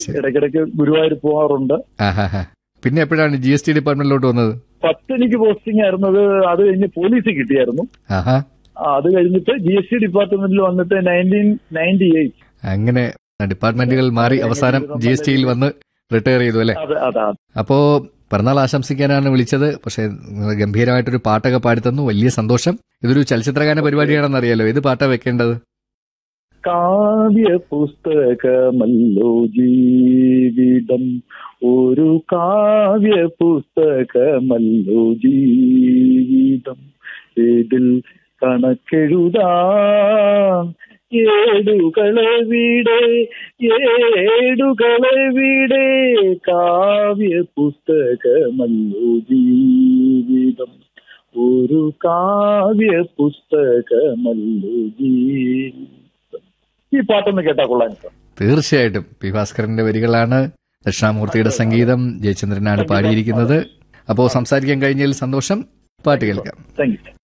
ശരി. ഇടയ്ക്കിടയ്ക്ക് ഗുരുവായൂർ പോകാറുണ്ട് ആഹാ പിന്നെ എപ്പോഴാണ് ജി എസ് ടി ഡിപ്പാർട്ട്മെന്റിലോട്ട് വന്നത് പത്ത് എനിക്ക് പോസ്റ്റിംഗ് ആയിരുന്നത് അത് കഴിഞ്ഞ് പോലീസ് കിട്ടിയായിരുന്നു ആഹാ ആ, അത് കഴിഞ്ഞിട്ട് ജി എസ് ടി ഡിപ്പാർട്ട്മെന്റിൽ വന്നിട്ട് നയൻറ്റീൻ നയൻറ്റി എയ്റ്റ് അങ്ങനെ ഡിപ്പാർട്ട്മെന്റുകൾ മാറി അവസാനം ജി എസ് ടിയിൽ വന്ന് റിട്ടയർ ചെയ്തു അല്ലെ അതെ അതെ അപ്പോ പിറന്നാൾ ആശംസിക്കാനാണ് വിളിച്ചത് പക്ഷേ നിങ്ങൾ ഗംഭീരമായിട്ടൊരു പാട്ടൊക്കെ പാടിത്തന്നു വലിയ സന്തോഷം ഇതൊരു ചലച്ചിത്രഗാന പരിപാടിയാണെന്ന് അറിയാലോ ഏത് പാട്ടാ വെക്കേണ്ടത് കാവ്യ പുസ്തകമല്ലോ ജീവിതം ഒരു കാവ്യ പുസ്തകമല്ലോ ജീവിതം ഇതിൽ കണക്കെഴുതാം ഏടുകളെവിടെ ഏടുകളെവിടെ കാവ്യ പുസ്തകമല്ലോ ജീവിതം ഒരു കാവ്യ പുസ്തകമല്ലോ ജീവിതം ഈ പാട്ടൊന്ന് കേട്ടാ കൊള്ളാൻ സാർ തീർച്ചയായിട്ടും പി ഭാസ്കരന്റെ വരികളാണ് ദക്ഷിണാമൂർത്തിയുടെ സംഗീതം ജയചന്ദ്രനാണ് പാടിയിരിക്കുന്നത് അപ്പോ സംസാരിക്കാൻ കഴിഞ്ഞതിൽ സന്തോഷം പാട്ട് കേൾക്കാം താങ്ക് യു